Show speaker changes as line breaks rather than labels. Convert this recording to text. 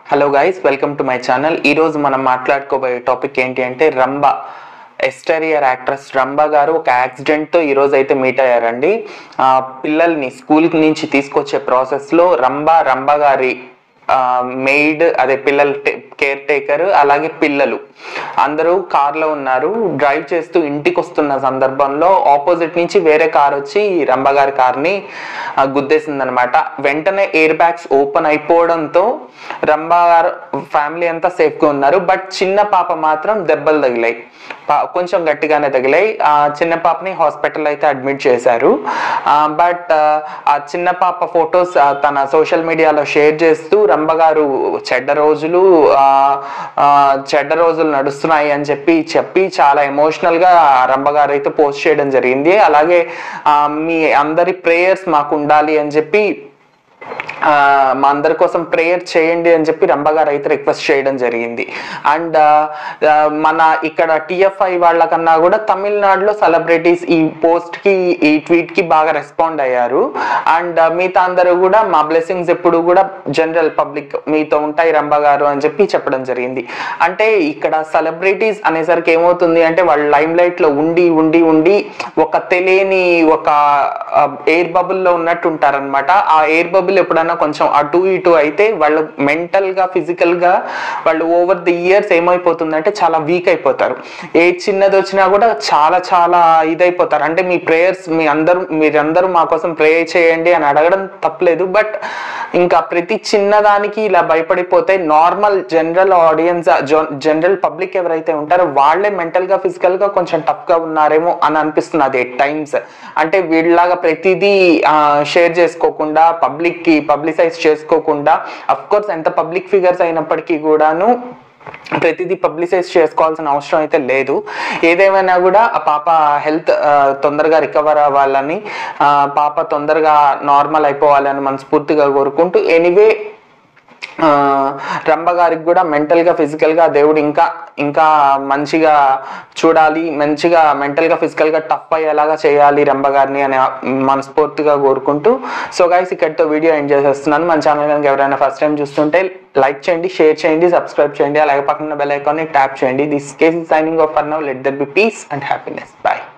hello guys welcome to my channel ఈరోజు మనం మాట్లాడుకోబోయే topic ఏంటి అంటే రంబ ఎస్టరియర్ యాక్ట్రెస్ రంబ గారు ఒక యాక్సిడెంట్తో ఈరోజు అయితే మీట్ అయ్యారండి ఆ, పిల్లల్ని స్కూల్ నుంచి తీసుకొచ్చే ప్రాసెస్లో రంబ రంబ గారి మెయిడ్ అదే పిల్లల కేర్ టేకర్ అలాగే పిల్లలు అందరూ కార్లో ఉన్నారు డ్రైవ్ చేస్తూ ఇంటికి వస్తున్న సందర్భంలో ఆపోజిట్ నుంచి వేరే కార్ వచ్చి రంబ గారి కార్ని గుద్దేసింది అనమాట వెంటనే ఎయిర్ బ్యాగ్స్ ఓపెన్ అయిపోవడంతో రంబ గారు ఫ్యామిలీ అంతా సేఫ్గా ఉన్నారు బట్ చిన్న పాప మాత్రం దెబ్బలు తగిలాయి పా- కొంచెం గట్టిగానే తగిలాయి ఆ చిన్న పాపని హాస్పిటల్ అయితే అడ్మిట్ చేశారు బట్ ఆ చిన్న పాప ఫొటోస్ తన సోషల్ మీడియాలో షేర్ చేస్తూ రంబ గారు చెడ్డ రోజులు ఆ, ఆ, చెడ్డ రోజులు నడుస్తున్నాయి అని చెప్పి చెప్పి చాలా ఎమోషనల్ గా రంబ గారు అయితే పోస్ట్ చేయడం జరిగింది అలాగే ఆ, మీ అందరి ప్రేయర్స్ మాకు ఉండాలి అని చెప్పి ఆ, మా అందరి కోసం ప్రేయర్ చేయండి అని చెప్పి రంభ గారు అయితే రిక్వెస్ట్ చేయడం జరిగింది అండ్ మన ఇక్కడ టిఎఫ్ఐ వాళ్ళకన్నా కూడా తమిళనాడులో సెలబ్రిటీస్ ఈ పోస్ట్ కి ఈ ట్వీట్ కి బాగా రెస్పాండ్ అయ్యారు అండ్ మిగతా అందరూ కూడా మా బ్లెస్సింగ్స్ ఎప్పుడు కూడా జనరల్ పబ్లిక్ మీతో ఉంటాయి రంభ గారు అని చెప్పి చెప్పడం జరిగింది అంటే ఇక్కడ సెలబ్రిటీస్ అనేసరికి ఏమవుతుంది అంటే వాళ్ళు లైమ్ లైట్ లో ఉండి ఉండి ఉండి ఒక తెలియని ఒక ఎయిర్ బబుల్లో ఉన్నట్టు ఉంటారనమాట ఆ ఎయిర్ బబుల్ ఎప్పుడన్నా కొంచెం అటు ఇటు అయితే వాళ్ళు మెంటల్ గా ఫిజికల్ గా వాళ్ళు ఓవర్ ది ఇయర్స్ ఏమైపోతుందంటే చాలా వీక్ అయిపోతారు ఏ చిన్నది వచ్చినా కూడా చాలా చాలా ఇదైపోతారు అంటే మీ ప్రేయర్స్ మీ అందరూ మీరందరూ మా కోసం ప్రే చేయండి అని అడగడం తప్పలేదు బట్ ఇంకా ప్రతి చిన్నదానికి ఇలా భయపడిపోతే normal general audience general public ఎవరైతే ఉంటారో వాళ్ళే మెంటల్ గా ఫిజికల్ గా కొంచెం టఫ్ గా ఉన్నారేమో అని అనిపిస్తుంది ఎట్ టైమ్స్ అంటే వీళ్ళలాగా ప్రతిదీ షేర్ చేసుకోకుండా పబ్లిక్ కి పబ్లిసైజ్ చేసుకోకుండా అఫ్ కోర్స్ ఎంత పబ్లిక్ ఫిగర్స్ అయినప్పటికీ కూడాను ప్రతిదీ పబ్లిసైజ్ చేసుకోవాల్సిన అవసరం అయితే లేదు ఏదేమైనా కూడా ఆ పాప హెల్త్ తొందరగా రికవర్ అవ్వాలని ఆ, పాప తొందరగా నార్మల్ అయిపోవాలని మనస్ఫూర్తిగా కోరుకుంటూ ఎనీవే ఆ, రంభ గారికి కూడా మెంటల్ గా ఫిజికల్ గా దేవుడు ఇంకా ఇంకా మంచిగా చూడాలి మంచిగా మెంటల్ గా ఫిజికల్ గా టఫ్ అయ్యేలాగా చేయాలి రంభ గారిని అని మనస్ఫూర్తిగా కోరుకుంటూ సో గైస్ ఇక్కడితో వీడియో ఎండ్ చేసేస్తున్నాను మన ఛానల్ కనుక ఎవరైనా ఫస్ట్ టైం చూస్తుంటే లైక్ చేయండి షేర్ చేయండి సబ్స్క్రైబ్ చేయండి అలాగే పక్కన బెల్ ఐకాన్ని ట్యాప్ చేయండి this case signing off for now let there be peace and happiness bye